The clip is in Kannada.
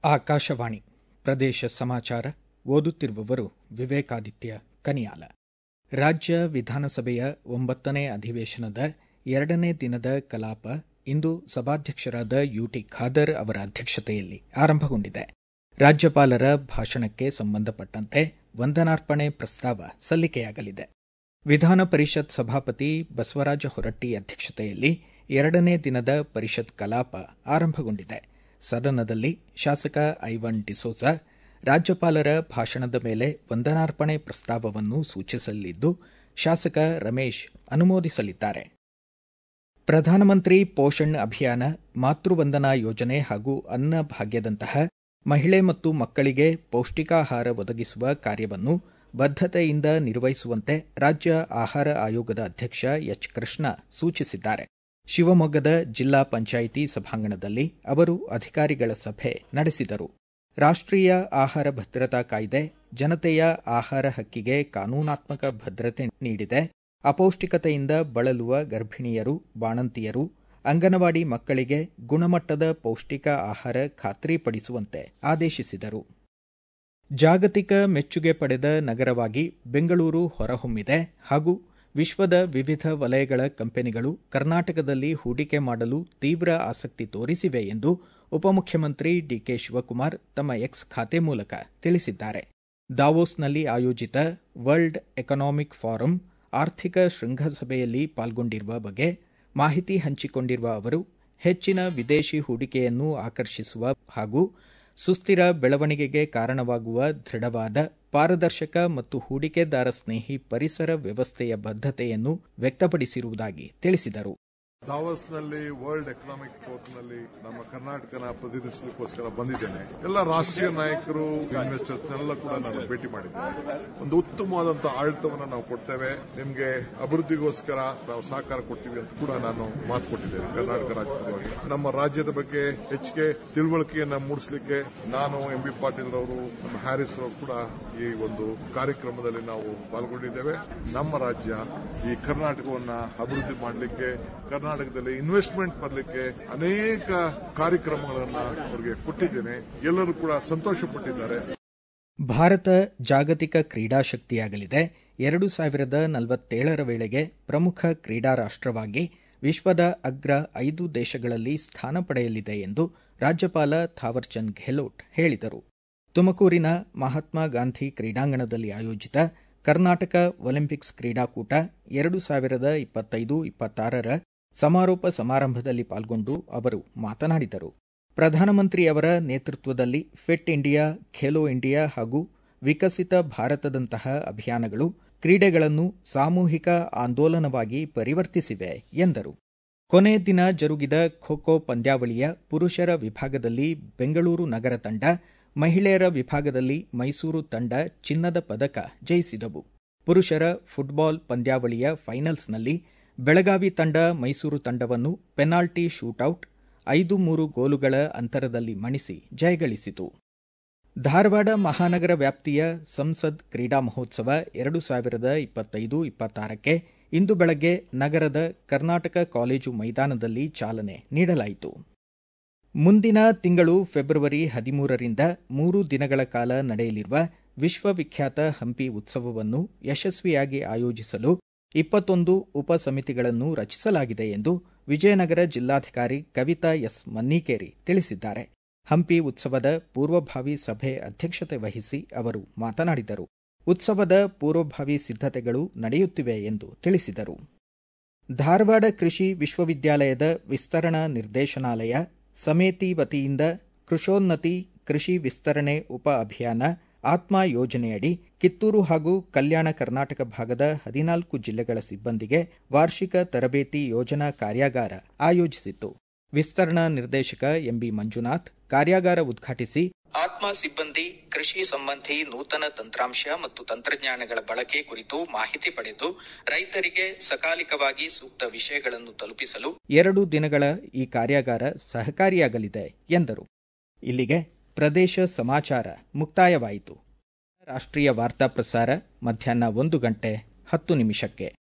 ಆಕಾಶವಾಣಿ ಪ್ರದೇಶ ಸಮಾಚಾರ ಓದುತ್ತಿರುವವರು ವಿವೇಕಾದಿತ್ಯ ಕನಿಯಾಲ ರಾಜ್ಯ ವಿಧಾನಸಭೆಯ ಒಂಬತ್ತನೇ ಅಧಿವೇಶನದ ಎರಡನೇ ದಿನದ ಕಲಾಪ ಇಂದು ಸಭಾಧ್ಯಕ್ಷರಾದ ಯುಟಿ ಖಾದರ್ ಅವರ ಅಧ್ಯಕ್ಷತೆಯಲ್ಲಿ ಆರಂಭಗೊಂಡಿದೆ ರಾಜ್ಯಪಾಲರ ಭಾಷಣಕ್ಕೆ ಸಂಬಂಧಪಟ್ಟಂತೆ ವಂದನಾರ್ಪಣೆ ಪ್ರಸ್ತಾವ ಸಲ್ಲಿಕೆಯಾಗಲಿದೆ ವಿಧಾನ ಪರಿಷತ್ ಸಭಾಪತಿ ಬಸವರಾಜ ಹೊರಟ್ಟಿ ಅಧ್ಯಕ್ಷತೆಯಲ್ಲಿ ಎರಡನೇ ದಿನದ ಪರಿಷತ್ ಕಲಾಪ ಆರಂಭಗೊಂಡಿದೆ ಸದನದಲ್ಲಿ ಶಾಸಕ ಐವನ್ ಡಿಸೋಜ ರಾಜ್ಯಪಾಲರ ಭಾಷಣದ ಮೇಲೆ ವಂದನಾರ್ಪಣೆ ಪ್ರಸ್ತಾವವನ್ನು ಸೂಚಿಸಲಿದ್ದು ಶಾಸಕ ರಮೇಶ್ ಅನುಮೋದಿಸಲಿದ್ದಾರೆ ಪ್ರಧಾನಮಂತ್ರಿ ಪೋಷಣ್ ಅಭಿಯಾನ ಮಾತೃವಂದನಾ ಯೋಜನೆ ಹಾಗೂ ಅನ್ನ ಭಾಗ್ಯದಂತಹ ಮಹಿಳೆ ಮತ್ತು ಮಕ್ಕಳಿಗೆ ಪೌಷ್ಟಿಕಾಹಾರ ಒದಗಿಸುವ ಕಾರ್ಯವನ್ನು ಬದ್ದತೆಯಿಂದ ನಿರ್ವಹಿಸುವಂತೆ ರಾಜ್ಯ ಆಹಾರ ಆಯೋಗದ ಅಧ್ಯಕ್ಷ ಎಚ್ ಕೃಷ್ಣ ಸೂಚಿಸಿದ್ದಾರೆ ಶಿವಮೊಗ್ಗದ ಜಿಲ್ಲಾ ಪಂಚಾಯಿತಿ ಸಭಾಂಗಣದಲ್ಲಿ ಅವರು ಅಧಿಕಾರಿಗಳ ಸಭೆ ನಡೆಸಿದರು ರಾಷ್ಟ್ರೀಯ ಆಹಾರ ಭದ್ರತಾ ಕಾಯ್ದೆ ಜನತೆಯ ಆಹಾರ ಹಕ್ಕಿಗೆ ಕಾನೂನಾತ್ಮಕ ಭದ್ರತೆ ನೀಡಿದೆ ಅಪೌಷ್ಟಿಕತೆಯಿಂದ ಬಳಲುವ ಗರ್ಭಿಣಿಯರು ಬಾಣಂತಿಯರು ಅಂಗನವಾಡಿ ಮಕ್ಕಳಿಗೆ ಗುಣಮಟ್ಟದ ಪೌಷ್ಟಿಕ ಆಹಾರ ಖಾತ್ರಿಪಡಿಸುವಂತೆ ಆದೇಶಿಸಿದರು ಜಾಗತಿಕ ಮೆಚ್ಚುಗೆ ಪಡೆದ ನಗರವಾಗಿ ಬೆಂಗಳೂರು ಹೊರಹೊಮ್ಮಿದೆ ಹಾಗೂ ವಿಶ್ವದ ವಿವಿಧ ವಲಯಗಳ ಕಂಪನಿಗಳು ಕರ್ನಾಟಕದಲ್ಲಿ ಹೂಡಿಕೆ ಮಾಡಲು ತೀವ್ರ ಆಸಕ್ತಿ ತೋರಿಸಿವೆ ಎಂದು ಉಪಮುಖ್ಯಮಂತ್ರಿ ಡಿಕೆ ಶಿವಕುಮಾರ್ ತಮ್ಮ ಎಕ್ಸ್ ಖಾತೆ ಮೂಲಕ ತಿಳಿಸಿದ್ದಾರೆ ದಾವೋಸ್ನಲ್ಲಿ ಆಯೋಜಿತ ವರ್ಲ್ಡ್ ಎಕನಾಮಿಕ್ ಫಾರಂ ಆರ್ಥಿಕ ಶೃಂಗಸಭೆಯಲ್ಲಿ ಪಾಲ್ಗೊಂಡಿರುವ ಬಗ್ಗೆ ಮಾಹಿತಿ ಹಂಚಿಕೊಂಡಿರುವ ಅವರು ಹೆಚ್ಚಿನ ವಿದೇಶಿ ಹೂಡಿಕೆಯನ್ನು ಆಕರ್ಷಿಸುವ ಹಾಗೂ ಸುಸ್ಥಿರ ಬೆಳವಣಿಗೆಗೆ ಕಾರಣವಾಗುವ ದೃಢವಾದ ಪಾರದರ್ಶಕ ಮತ್ತು ಹೂಡಿಕೆದಾರ ಸ್ನೇಹಿ ಪರಿಸರ ವ್ಯವಸ್ಥೆಯ ಬದ್ಧತೆಯನ್ನು ವ್ಯಕ್ತಪಡಿಸಿರುವುದಾಗಿ ತಿಳಿಸಿದರು ದಾವಸ್ನಲ್ಲಿ ವರ್ಲ್ಡ್ ಎಕನಾಮಿಕ್ ಫೋರ್ಮ್ನಲ್ಲಿ ನಮ್ಮ ಕರ್ನಾಟಕನ ಪ್ರತಿನಿಧಿಸಲಿಕ್ಕೋಸ್ಕರ ಬಂದಿದ್ದೇನೆ ಎಲ್ಲ ರಾಷ್ಟ್ರೀಯ ನಾಯಕರು ಇನ್ವೆಸ್ಟರ್ಸ್ನೆಲ್ಲ ಕೂಡ ನಾನು ಭೇಟಿ ಮಾಡಿದ್ದೇನೆ ಒಂದು ಉತ್ತಮವಾದಂತಹ ಆಡಳಿತವನ್ನು ನಾವು ಕೊಡ್ತೇವೆ ನಿಮಗೆ ಅಭಿವೃದ್ಧಿಗೋಸ್ಕರ ನಾವು ಸಹಕಾರ ಕೊಡ್ತೀವಿ ಅಂತ ಕೂಡ ನಾನು ಮಾತು ಕೊಟ್ಟಿದ್ದೇನೆ ಕರ್ನಾಟಕ ರಾಜ್ಯದಲ್ಲಿ ನಮ್ಮ ರಾಜ್ಯದ ಬಗ್ಗೆ ಹೆಚ್ಚಿಗೆ ತಿಳುವಳಿಕೆಯನ್ನ ಮೂಡಿಸಲಿಕ್ಕೆ ನಾನು ಎಂ ಬಿ ಪಾಟೀಲ್ ಅವರು ನಮ್ಮ ಹ್ಯಾರಿಸ್ ಅವರು ಕೂಡ ಈ ಒಂದು ಕಾರ್ಯಕ್ರಮದಲ್ಲಿ ನಾವು ಪಾಲ್ಗೊಂಡಿದ್ದೇವೆ ನಮ್ಮ ರಾಜ್ಯ ಈ ಕರ್ನಾಟಕವನ್ನ ಅಭಿವೃದ್ಧಿ ಮಾಡಲಿಕ್ಕೆ ಕರ್ನಾಟಕದಲ್ಲಿ ಇನ್ವೆಸ್ಟ್ಮೆಂಟ್ ಬರಲಿಕ್ಕೆ ಅನೇಕ ಕಾರ್ಯಕ್ರಮಗಳನ್ನು ಅವರಿಗೆ ಕೊಟ್ಟಿದ್ದೇನೆ ಎಲ್ಲರೂ ಕೂಡ ಸಂತೋಷ ಪಟ್ಟಿದ್ದಾರೆ ಭಾರತ ಜಾಗತಿಕ ಕ್ರೀಡಾ ಶಕ್ತಿಯಾಗಲಿದೆ ಎರಡು ಸಾವಿರದ ನಲವತ್ತೇಳರ ವೇಳೆಗೆ ಪ್ರಮುಖ ಕ್ರೀಡಾ ರಾಷ್ಟವಾಗಿ ವಿಶ್ವದ ಅಗ್ರ ಐದು ದೇಶಗಳಲ್ಲಿ ಸ್ಥಾನ ಪಡೆಯಲಿದೆ ಎಂದು ರಾಜ್ಯಪಾಲ ಥಾವರ್ಚಂದ್ ಗೆಹ್ಲೋಟ್ ಹೇಳಿದರು ತುಮಕೂರಿನ ಮಹಾತ್ಮ ಗಾಂಧಿ ಕ್ರೀಡಾಂಗಣದಲ್ಲಿ ಆಯೋಜಿತ ಕರ್ನಾಟಕ ಒಲಿಂಪಿಕ್ಸ್ ಕ್ರೀಡಾಕೂಟ ಎರಡು ಸಾವಿರದ ಇಪ್ಪತ್ತೈದು ಇಪ್ಪತ್ತಾರರ ಸಮಾರೋಪ ಸಮಾರಂಭದಲ್ಲಿ ಪಾಲ್ಗೊಂಡು ಅವರು ಮಾತನಾಡಿದರು ಪ್ರಧಾನಮಂತ್ರಿಯವರ ನೇತೃತ್ವದಲ್ಲಿ ಫಿಟ್ ಇಂಡಿಯಾ ಖೇಲೋ ಇಂಡಿಯಾ ಹಾಗೂ ವಿಕಸಿತ ಭಾರತದಂತಹ ಅಭಿಯಾನಗಳು ಕ್ರೀಡೆಗಳನ್ನು ಸಾಮೂಹಿಕ ಆಂದೋಲನವಾಗಿ ಪರಿವರ್ತಿಸಿವೆ ಎಂದರು ಕೊನೆ ದಿನ ಜರುಗಿದ ಖೋ ಖೋ ಪಂದ್ಯಾವಳಿಯ ಪುರುಷರ ವಿಭಾಗದಲ್ಲಿ ಬೆಂಗಳೂರು ನಗರ ತಂಡ ಮಹಿಳೆಯರ ವಿಭಾಗದಲ್ಲಿ ಮೈಸೂರು ತಂಡ ಚಿನ್ನದ ಪದಕ ಜಯಿಸಿದವು ಪುರುಷರ ಫುಟ್ಬಾಲ್ ಪಂದ್ಯಾವಳಿಯ ಫೈನಲ್ಸ್ನಲ್ಲಿ ಬೆಳಗಾವಿ ತಂಡ ಮೈಸೂರು ತಂಡವನ್ನು ಪೆನಾಲ್ಟಿ ಶೂಟೌಟ್ ಐದು ಮೂರು ಗೋಲುಗಳ ಅಂತರದಲ್ಲಿ ಮಣಿಸಿ ಜಯಗಳಿಸಿತು ಧಾರವಾಡ ಮಹಾನಗರ ವ್ಯಾಪ್ತಿಯ ಸಂಸದ್ ಕ್ರೀಡಾ ಮಹೋತ್ಸವ ಎರಡು ಸಾವಿರದ ಇಪ್ಪತ್ತೈದು ಇಪ್ಪತ್ತಾರಕ್ಕೆ ಇಂದು ಬೆಳಗ್ಗೆ ನಗರದ ಕರ್ನಾಟಕ ಕಾಲೇಜು ಮೈದಾನದಲ್ಲಿ ಚಾಲನೆ ನೀಡಲಾಯಿತು ಮುಂದಿನ ತಿಂಗಳು ಫೆಬ್ರವರಿ ಹದಿಮೂರರಿಂದ ಮೂರು ದಿನಗಳ ಕಾಲ ನಡೆಯಲಿರುವ ವಿಶ್ವವಿಖ್ಯಾತ ಹಂಪಿ ಉತ್ಸವವನ್ನು ಯಶಸ್ವಿಯಾಗಿ ಆಯೋಜಿಸಲು ಇಪ್ಪತ್ತೊಂದು ಉಪ ಸಮಿತಿಗಳನ್ನು ರಚಿಸಲಾಗಿದೆ ಎಂದು ವಿಜಯನಗರ ಜಿಲ್ಲಾಧಿಕಾರಿ ಕವಿತಾ ಎಸ್ ಮನ್ನೀಕೇರಿ ತಿಳಿಸಿದ್ದಾರೆ ಹಂಪಿ ಉತ್ಸವದ ಪೂರ್ವಭಾವಿ ಸಭೆ ಅಧ್ಯಕ್ಷತೆ ವಹಿಸಿ ಅವರು ಮಾತನಾಡಿದರು ಉತ್ಸವದ ಪೂರ್ವಭಾವಿ ಸಿದ್ಧತೆಗಳು ನಡೆಯುತ್ತಿವೆ ಎಂದು ತಿಳಿಸಿದರು ಧಾರವಾಡ ಕೃಷಿ ವಿಶ್ವವಿದ್ಯಾಲಯದ ವಿಸ್ತರಣಾ ನಿರ್ದೇಶನಾಲಯ ಸಮೇತಿ ವತಿಯಿಂದ ಕೃಷೋನ್ನತಿ ಕೃಷಿ ವಿಸ್ತರಣೆ ಉಪ ಅಭಿಯಾನ ಆತ್ಮ ಯೋಜನೆಯಡಿ ಕಿತ್ತೂರು ಹಾಗೂ ಕಲ್ಯಾಣ ಕರ್ನಾಟಕ ಭಾಗದ ಹದಿನಾಲ್ಕು ಜಿಲ್ಲೆಗಳ ಸಿಬ್ಬಂದಿಗೆ ವಾರ್ಷಿಕ ತರಬೇತಿ ಯೋಜನಾ ಕಾರ್ಯಾಗಾರ ಆಯೋಜಿಸಿತ್ತು ವಿಸ್ತರಣಾ ನಿರ್ದೇಶಕ ಎಂಬಿ ಮಂಜುನಾಥ್ ಕಾರ್ಯಾಗಾರ ಉದ್ಘಾಟಿಸಿ ಆತ್ಮ ಸಿಬ್ಬಂದಿ ಕೃಷಿ ಸಂಬಂಧಿ ನೂತನ ತಂತ್ರಾಂಶ ಮತ್ತು ತಂತ್ರಜ್ಞಾನಗಳ ಬಳಕೆ ಕುರಿತು ಮಾಹಿತಿ ಪಡೆದು ರೈತರಿಗೆ ಸಕಾಲಿಕವಾಗಿ ಸೂಕ್ತ ವಿಷಯಗಳನ್ನು ತಲುಪಿಸಲು ಎರಡು ದಿನಗಳ ಈ ಕಾರ್ಯಾಗಾರ ಸಹಕಾರಿಯಾಗಲಿದೆ ಎಂದರು ಇಲ್ಲಿಗೆ ಪ್ರದೇಶ ಸಮಾಚಾರ ಮುಕ್ತಾಯವಾಯಿತು ರಾಷ್ಟ್ರೀಯ ವಾರ್ತಾ ಪ್ರಸಾರ ಮಧ್ಯಾಹ್ನ ಒಂದು ಗಂಟೆ ಹತ್ತು ನಿಮಿಷಕ್ಕೆ